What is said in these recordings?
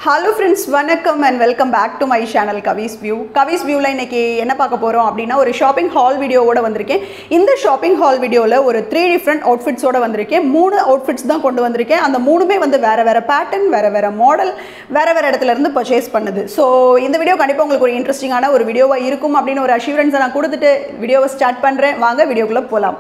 hello friends வணக்கம் and welcome back to my channel Kavi's view Kavi's வியூவில் இன்னைக்கு என்ன பார்க்க போகிறோம் அப்படின்னா ஒரு ஷாப்பிங் ஹால் வீடியோவோட வந்திருக்கேன் இந்த ஷாப்பிங் ஹால் வீடியோவில் ஒரு த்ரீ டிஃப்ரெண்ட் அவுட்ஃபிட்ஸோட வந்திருக்கேன் மூணு அவுட்ஃபிட்ஸ் தான் கொண்டு வந்திருக்கேன் அந்த மூணுமே வந்து வேறு வேறு பேட்டர்ன் வேறு வேறு மாடல் வேறு வேறு இடத்துல இருந்து பர்ச்சேஸ் பண்ணுது ஸோ இந்த வீடியோ கண்டிப்பாக உங்களுக்கு ஒரு இன்ட்ரெஸ்டிங்கான ஒரு வீடியோவாக இருக்கும் அப்படின்னு ஒரு அஷூரன்ஸை நான் கொடுத்துட்டு வீடியோவை ஸ்டார்ட் பண்ணுறேன் வாங்க வீடியோக்குள்ளே போகலாம்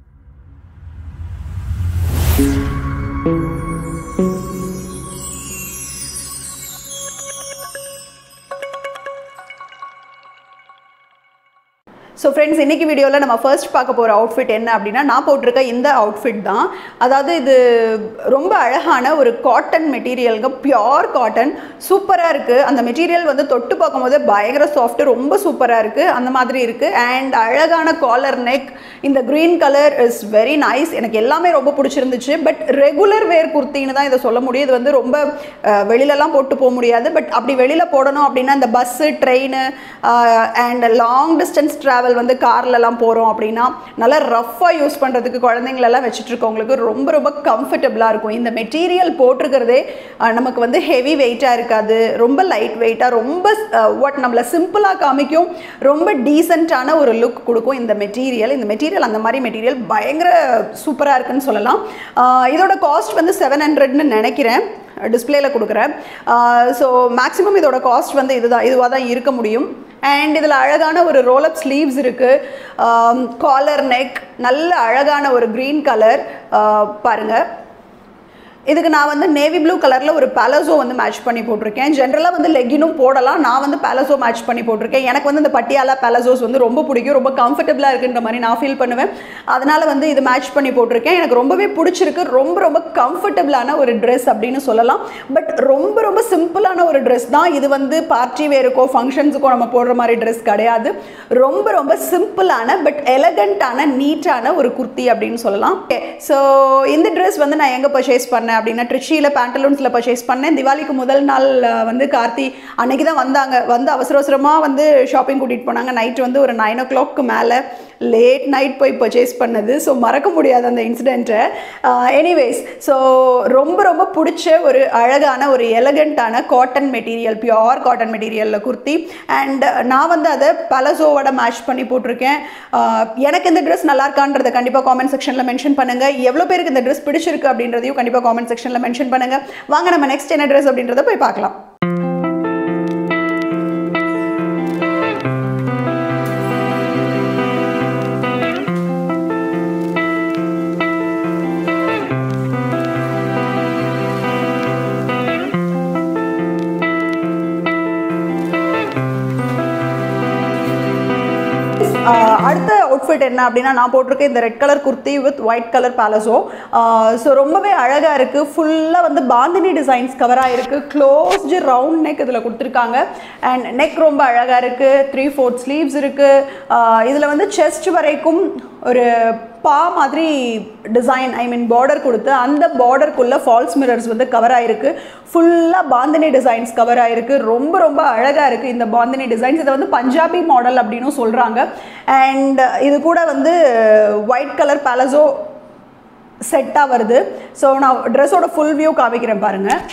ஸோ ஃப்ரெண்ட்ஸ் இன்னைக்கு வீடியோவில் நம்ம ஃபர்ஸ்ட் பார்க்க போகிற அவுட்ஃபிட் என்ன அப்படின்னா நான் போட்டிருக்க இந்த அவுட்ஃபிட் தான் அதாவது இது ரொம்ப அழகான ஒரு காட்டன் மெட்டீரியலுங்க பியோர் காட்டன் சூப்பராக இருக்குது அந்த மெட்டீரியல் வந்து தொட்டு பார்க்கும்போது பயங்கர சாஃப்ட்டு ரொம்ப சூப்பராக இருக்குது அந்த மாதிரி இருக்குது அண்ட் அழகான காலர் நெக் இந்த green colour is very nice எனக்கு எல்லாமே ரொம்ப பிடிச்சிருந்துச்சு பட் ரெகுலர் வேர் குர்த்தின்னு தான் இதை சொல்ல முடியும் இது வந்து ரொம்ப அஹ், வெளியிலலாம் போட்டு போக முடியாது பட் அப்படி வெளியில் போடணும் அப்படின்னா இந்த bus train and long distance travel வந்து கார்லலாம் போகிறோம் அப்படின்னா நல்லா ரஃப்பாக யூஸ் பண்ணுறதுக்கு குழந்தைங்களெல்லாம் வச்சுட்டு இருக்கவங்களுக்கு ரொம்ப ரொம்ப கம்ஃபர்டபுளாக இருக்கும் இந்த மெட்டீரியல் போட்டிருக்கிறதே அஹ், நமக்கு வந்து ஹெவி வெயிட்டாக இருக்காது ரொம்ப லைட் வெயிட்டாக ரொம்ப வாட் நம்மளை சிம்பிளாக காமிக்கும் ரொம்ப டீசெண்டான ஒரு லுக் கொடுக்கும் இந்த மெட்டீரியல் இந்த மெட்டீரியல் அந்த மாதிரி மெட்டீரியல் பயங்கர சூப்பராக இருக்குன்னு சொல்லலாம் அஹ், இதோட காஸ்ட் வந்து செவன் ஹண்ட்ரட்னு நினைக்கிறேன் டிஸ்பிளேல கொடுக்குறேன் ஸோ மேக்ஸிமம் இதோட காஸ்ட் வந்து இதுதான் இதுவாக தான் இருக்க முடியும் அண்ட் இதில் அழகான ஒரு ரோலப் ஸ்லீவ்ஸ் இருக்குது காலர் நெக் நல்ல அழகான ஒரு க்ரீன் கலர் பாருங்கள் இதுக்கு நான் வந்து நேவி ப்ளூ கலரில் ஒரு பேலசோ வந்து மேட்ச் பண்ணி போட்டிருக்கேன் ஜென்ரலாக வந்து லெகினும் போடலாம் நான் வந்து பேலசோ மேட்ச் பண்ணி போட்டிருக்கேன் எனக்கு வந்து இந்த பட்டியாலா பேலசோஸ் வந்து ரொம்ப பிடிக்கும் ரொம்ப கம்ஃபர்டபுளாக இருக்குன்ற மாதிரி நான் ஃபீல் பண்ணுவேன் அதனால் வந்து இது மேட்ச் பண்ணி போட்டிருக்கேன் எனக்கு ரொம்பவே பிடிச்சிருக்கு ரொம்ப ரொம்ப கம்ஃபர்டபுளான ஒரு ட்ரெஸ் அப்படின்னு சொல்லலாம் பட் ரொம்ப ரொம்ப சிம்பிளான ஒரு ட்ரெஸ் தான் இது வந்து பார்ட்டி வேருக்கோ ஃபங்க்ஷன்ஸுக்கோ நம்ம போடுற மாதிரி ட்ரெஸ் கிடையாது ரொம்ப ரொம்ப சிம்பிளான பட் எலகண்ட்டான நீட்டான ஒரு குர்த்தி அப்படின்னு சொல்லலாம் ஸோ இந்த ட்ரெஸ் வந்து நான் எங்கே பர்ச்சேஸ் பண்ணேன் அப்படின்னா ட்ரிச்சியில் பேண்டலூன்ஸில் பர்ச்சேஸ் பண்ணேன் திவாலிக்கு முதல் நாள் அஹ், வந்து கார்த்தி அன்னைக்கு தான் வந்தாங்க வந்து அவசர அவசரமாக வந்து ஷாப்பிங் கூட்டிகிட்டு போனாங்க நைட் வந்து ஒரு நைன் ஓ கிளாக்கு மேலே லேட் நைட் போய் பர்ச்சேஸ் பண்ணது ஸோ மறக்க முடியாது அந்த இன்சிடெண்ட்டை எனிவேஸ் ஸோ ரொம்ப ரொம்ப பிடிச்ச ஒரு அழகான ஒரு எலகண்ட்டான காட்டன் மெட்டீரியல் பியோர் காட்டன் மெட்டீரியலில் குர்த்தி அண்ட் நான் வந்து அதை பலசோவோட மேட்ச் பண்ணி போட்டிருக்கேன் அஹ், எனக்கு இந்த ட்ரெஸ் நல்லா இருக்கான்றதை கண்டிப்பாக காமெண்ட் செக்ஷனில் மென்ஷன் பண்ணுங்கள் எவ்வளோ பேருக்கு இந்த ட்ரெஸ் பிடிச்சிருக்கு அப்படின்றதையும் கண்டிப்பாக காமெண்ட் செக்ஷனில் மென்ஷன் பண்ணுங்கள் வாங்க நம்ம நெக்ஸ்ட் என்ன ட்ரெஸ் அப்படின்றத போய் பார்க்கலாம் ஆஹ் அடுத்த அவுட்ஃபிட் என்ன அப்படின்னா நான் போட்டிருக்க இந்த red colour kurti with white colour palazzo so ரொம்பவே அழகாக இருக்குது ஃபுல்லாக வந்து பாந்தினி டிசைன்ஸ் கவராக இருக்குது க்ளோஸ்டு ரவுண்ட் நெக் இதில் கொடுத்துருக்காங்க அண்ட் நெக் ரொம்ப அழகாக இருக்குது த்ரீ ஃபோர்த் ஸ்லீவ்ஸ் இருக்குது இதில் வந்து செஸ்ட் வரைக்கும் ஒரு பா மாதிரி டிசைன் ஐ மீன் பார்டர் கொடுத்து அந்த பார்டருக்குள்ளே ஃபால்ஸ் மிரர்ஸ் வந்து கவர் ஆயிருக்கு ஃபுல்லாக பாந்தினி டிசைன்ஸ் கவர் ஆயிருக்கு ரொம்ப ரொம்ப அழகாக இருக்குது இந்த பாந்தினி டிசைன்ஸ் இதை வந்து பஞ்சாபி மாடல் அப்படின்னும் சொல்கிறாங்க அண்ட் இது கூட வந்து ஒயிட் கலர் பேலஸோ செட்டாக வருது ஸோ நான் ட்ரெஸ்ஸோட ஃபுல் வியூ காமிக்கிறேன் பாருங்கள்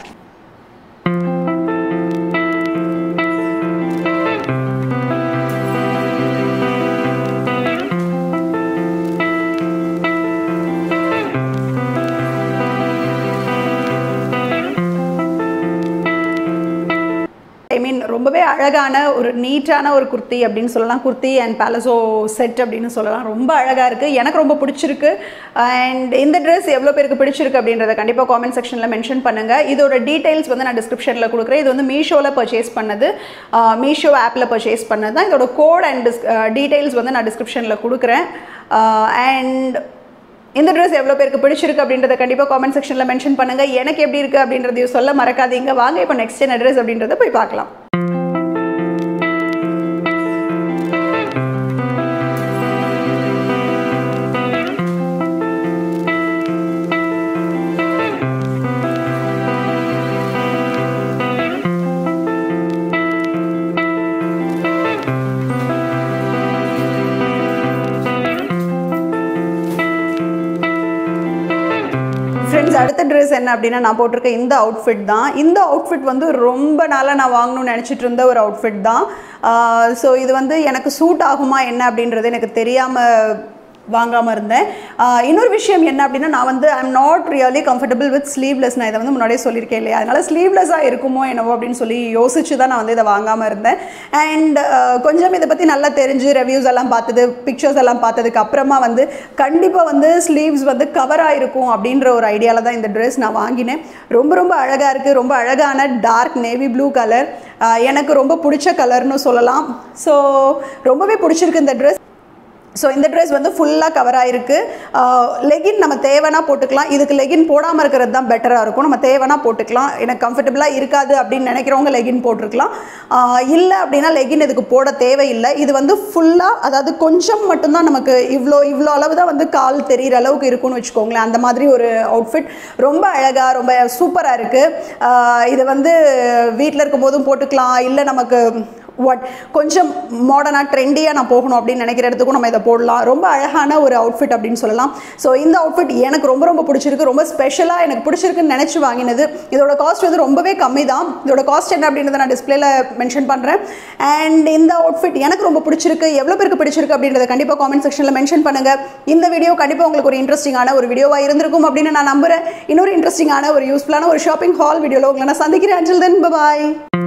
ஐ மீன் ரொம்பவே அழகான ஒரு நீட்டான ஒரு குர்த்தி அப்படின்னு சொல்லலாம் குர்த்தி அண்ட் பேலசோ செட் அப்படின்னு சொல்லலாம் ரொம்ப அழகாக இருக்குது எனக்கு ரொம்ப பிடிச்சிருக்கு அண்ட் இந்த ட்ரெஸ் எவ்வளோ பேருக்கு பிடிச்சிருக்கு அப்படின்றத கண்டிப்பாக காமெண்ட் செக்ஷனில் மென்ஷன் பண்ணுங்கள் இதோட டீட்டெயில்ஸ் வந்து நான் டிஸ்கிரிப்ஷனில் கொடுக்குறேன் இது வந்து மீஷோவில் பர்ச்சேஸ் பண்ணது மீஷோ ஆப்பில் பர்ச்சேஸ் பண்ணது தான் இதோட கோட் அண்ட் டீட்டெயில்ஸ் வந்து நான் டிஸ்கிரிப்ஷனில் கொடுக்குறேன் அண்ட் இந்த ட்ரெஸ் எவ்வளோ பேருக்கு பிடிச்சிருக்கு அப்படின்றத கண்டிப்பாக காமெண்ட் செக்ஷனில் மென்ஷன் பண்ணுங்கள் எனக்கு எப்படி இருக்குது அப்படின்றதையும் சொல்ல மறக்காதீங்க வாங்க இப்போ நெக்ஸ்ட் என்ன ட்ரெஸ் அப்படின்றத போய் பார்க்கலாம் ஃப்ரெண்ட்ஸ் அடுத்த ட்ரெஸ் என்ன அப்படின்னா நான் போட்டிருக்க இந்த அவுட்ஃபிட் தான் இந்த அவுட்ஃபிட் வந்து ரொம்ப நாளாக நான் வாங்கணும்னு நினச்சிட்டு இருந்த ஒரு அவுட்ஃபிட் தான் ஸோ இது வந்து எனக்கு சூட் ஆகுமா என்ன அப்படின்றது எனக்கு தெரியாமல் வாங்காமல் இருந்தேன் ஆஹ் இன்னொரு விஷயம் என்ன அப்படின்னா நான் வந்து I'm not really comfortable with sleeveless நான் இதை வந்து முன்னாடியே சொல்லியிருக்கேன் இல்லையா அதனால் ஸ்லீவ்லெஸ்ஸாக இருக்குமோ என்னவோ அப்படின்னு சொல்லி யோசிச்சு தான் நான் வந்து இதை வாங்காமல் இருந்தேன் அண்ட் கொஞ்சம் இதை பற்றி நல்லா தெரிஞ்சு ரிவ்யூஸ் எல்லாம் பார்த்தது பிக்சர்ஸ் எல்லாம் பார்த்ததுக்கு அப்புறமா வந்து கண்டிப்பாக வந்து ஸ்லீவ்ஸ் வந்து கவராக இருக்கும் அப்படின்ற ஒரு ஐடியாவில் தான் இந்த ட்ரெஸ் நான் வாங்கினேன் ரொம்ப ரொம்ப அழகாக இருக்குது ரொம்ப அழகான டார்க் நேவி ப்ளூ கலர் எனக்கு ரொம்ப பிடிச்ச கலர்னு சொல்லலாம் ஸோ ரொம்பவே பிடிச்சிருக்கு இந்த ட்ரெஸ் ஸோ இந்த ட்ரெஸ் வந்து ஃபுல்லாக கவர் ஆகிருக்கு லெகின் நம்ம தேவைன்னா போட்டுக்கலாம் இதுக்கு லெகின் போடாமல் இருக்கிறது தான் பெட்டராக இருக்கும் நம்ம தேவைன்னா போட்டுக்கலாம் எனக்கு கம்ஃபர்டபுளாக இருக்காது அப்படின்னு நினைக்கிறவங்க லெகின் போட்டிருக்கலாம் இல்லை அப்படின்னா லெகின் இதுக்கு போட தேவையில்லை இது வந்து ஃபுல்லாக அதாவது கொஞ்சம் மட்டும்தான் நமக்கு இவ்வளோ இவ்வளோ அளவு தான் வந்து கால் தெரிகிற அளவுக்கு இருக்கும்னு வச்சுக்கோங்களேன் அந்த மாதிரி ஒரு அவுட்ஃபிட் ரொம்ப அழகாக ரொம்ப சூப்பராக இருக்குது இது வந்து வீட்டில் இருக்கும்போதும் போட்டுக்கலாம் இல்லை நமக்கு வாட் கொஞ்சம் மாடர்னாக ட்ரெண்டியாக நான் போகணும் அப்படின்னு நினைக்கிற இடத்துக்கும் நம்ம இதை போடலாம் ரொம்ப அழகான ஒரு அவுட்ஃபிட் அப்படின்னு சொல்லலாம் ஸோ இந்த அவுட்ஃபிட் எனக்கு ரொம்ப ரொம்ப பிடிச்சிருக்கு ரொம்ப ஸ்பெஷலாக எனக்கு பிடிச்சிருக்குன்னு நினச்சி வாங்கினது இதோட காஸ்ட் வந்து ரொம்பவே கம்மி தான் இதோட காஸ்ட் என்ன அப்படின்றத நான் டிஸ்பிளேல மென்ஷன் பண்ணுறேன் அண்ட் இந்த அவுட்ஃபிட் எனக்கு ரொம்ப பிடிச்சிருக்கு எவ்வளோ பேருக்கு பிடிச்சிருக்கு அப்படின்றத கண்டிப்பாக காமெண்ட் செக்ஷனில் மென்ஷன் பண்ணுங்கள் இந்த வீடியோ கண்டிப்பாக உங்களுக்கு ஒரு இன்ட்ரெஸ்டிங்கான ஒரு வீடியோவாக இருந்திருக்கும் அப்படின்னு நான் நம்புகிறேன் இன்னொரு இன்ட்ரெஸ்டிங்கான ஒரு யூஸ்ஃபுல்லான ஒரு ஷாப்பிங் ஹால் வீடியோவில் உங்களை நான் சந்திக்கிறேன் அஞ்சல் தென் பாய்